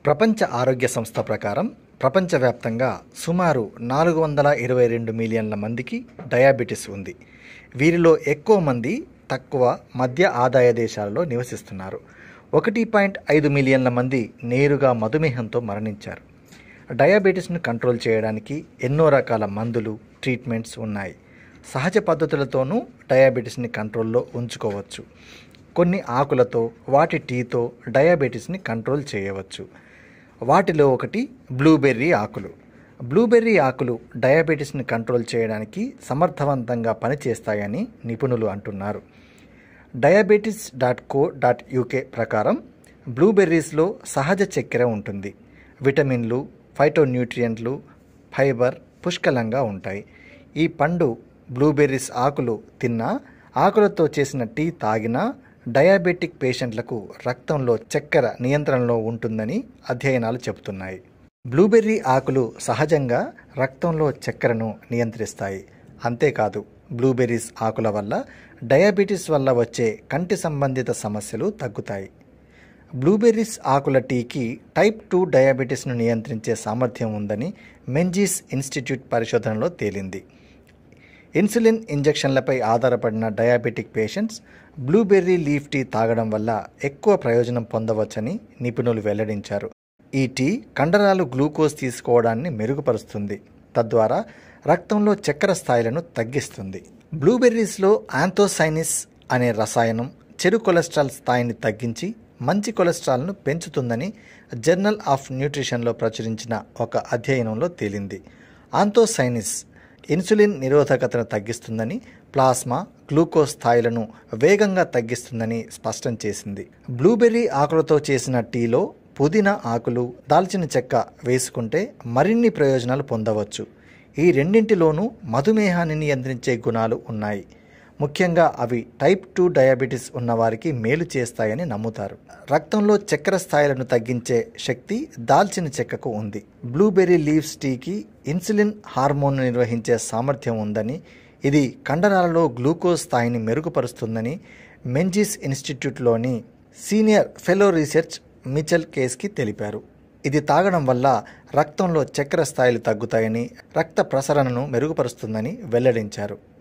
ప్రపంచ ఆరోగ్య సంస్థ ప్రకారం ప్రపంచవ్యాప్తంగా సుమారు నాలుగు వందల ఇరవై రెండు మిలియన్ల మందికి డయాబెటీస్ ఉంది వీరిలో ఎక్కువ మంది తక్కువ మధ్య ఆదాయ దేశాలలో నివసిస్తున్నారు ఒకటి పాయింట్ ఐదు మిలియన్ల మంది నేరుగా మధుమేహంతో మరణించారు డయాబెటీస్ను కంట్రోల్ చేయడానికి ఎన్నో రకాల మందులు ట్రీట్మెంట్స్ ఉన్నాయి సహజ పద్ధతులతోనూ డయాబెటీస్ని కంట్రోల్లో ఉంచుకోవచ్చు కొన్ని ఆకులతో వాటి టీతో డయాబెటీస్ని కంట్రోల్ చేయవచ్చు వాటిలో ఒకటి బ్లూబెర్రీ ఆకులు బ్లూబెర్రీ ఆకులు డయాబెటీస్ని కంట్రోల్ చేయడానికి సమర్థవంతంగా పనిచేస్తాయని నిపుణులు అంటున్నారు diabetes dot co dot UK ప్రకారం బ్లూబెర్రీస్లో సహజ చక్కెర ఉంటుంది విటమిన్లు ఫైటోన్యూట్రియంట్లు ఫైబర్ పుష్కలంగా ఉంటాయి ఈ పండు బ్లూబెర్రీస్ ఆకులు తిన్నా ఆకులతో చేసిన టీ తాగినా డయాబెటిక్ పేషెంట్లకు రక్తంలో చక్కెర నియంత్రణలో ఉంటుందని అధ్యయనాలు చెబుతున్నాయి బ్లూబెర్రీ ఆకులు సహజంగా రక్తంలో చక్కెరను నియంత్రిస్తాయి అంతేకాదు బ్లూబెర్రీస్ ఆకుల వల్ల డయాబెటీస్ వల్ల వచ్చే కంటి సంబంధిత సమస్యలు తగ్గుతాయి బ్లూబెర్రీస్ ఆకుల టీకి టైప్ టూ డయాబెటీస్ను నియంత్రించే సామర్థ్యం ఉందని మెంజీస్ ఇన్స్టిట్యూట్ పరిశోధనలో తేలింది ఇన్సులిన్ ఇంజెక్షన్లపై ఆధారపడిన diabetic patients blueberry leaf tea తాగడం వల్ల ఎక్కువ ప్రయోజనం పొందవచ్చని నిపుణులు వెల్లడించారు ఈ టీ కండరాలు గ్లూకోజ్ తీసుకోవడాన్ని మెరుగుపరుస్తుంది తద్వారా రక్తంలో చక్కెర స్థాయిలను తగ్గిస్తుంది బ్లూబెర్రీస్లో యాంథోసైనిస్ అనే రసాయనం చెడు కొలెస్ట్రాల్ స్థాయిని తగ్గించి మంచి కొలెస్ట్రాల్ను పెంచుతుందని జర్నల్ ఆఫ్ న్యూట్రిషన్లో ప్రచురించిన ఒక అధ్యయనంలో తేలింది ఆంథోసైనిస్ ఇన్సులిన్ నిరోధకతను తగ్గిస్తుందని ప్లాస్మా గ్లూకోజ్ స్థాయిలను వేగంగా తగ్గిస్తుందని స్పష్టం చేసింది బ్లూబెర్రీ ఆకులతో చేసిన టీలో పుదీనా ఆకులు దాల్చిన చెక్క వేసుకుంటే మరిన్ని ప్రయోజనాలు పొందవచ్చు ఈ రెండింటిలోనూ మధుమేహాన్ని నియంత్రించే గుణాలు ఉన్నాయి ముఖ్యంగా అవి టైప్ టూ డయాబెటీస్ ఉన్నవారికి మేలు చేస్తాయని నమ్ముతారు రక్తంలో చక్కెర స్థాయిలను తగ్గించే శక్తి దాల్చిన చెక్కకు ఉంది బ్లూబెర్రీ లీవ్స్ టీకి ఇన్సులిన్ హార్మోన్ నిర్వహించే సామర్థ్యం ఉందని ఇది కండరాలలో గ్లూకోజ్ స్థాయిని మెరుగుపరుస్తుందని మెంజిస్ ఇన్స్టిట్యూట్లోని సీనియర్ ఫెలో రీసెర్చ్ మిచెల్ కేస్కి తెలిపారు ఇది తాగడం వల్ల రక్తంలో చక్కెర స్థాయిలు తగ్గుతాయని రక్త ప్రసరణను మెరుగుపరుస్తుందని వెల్లడించారు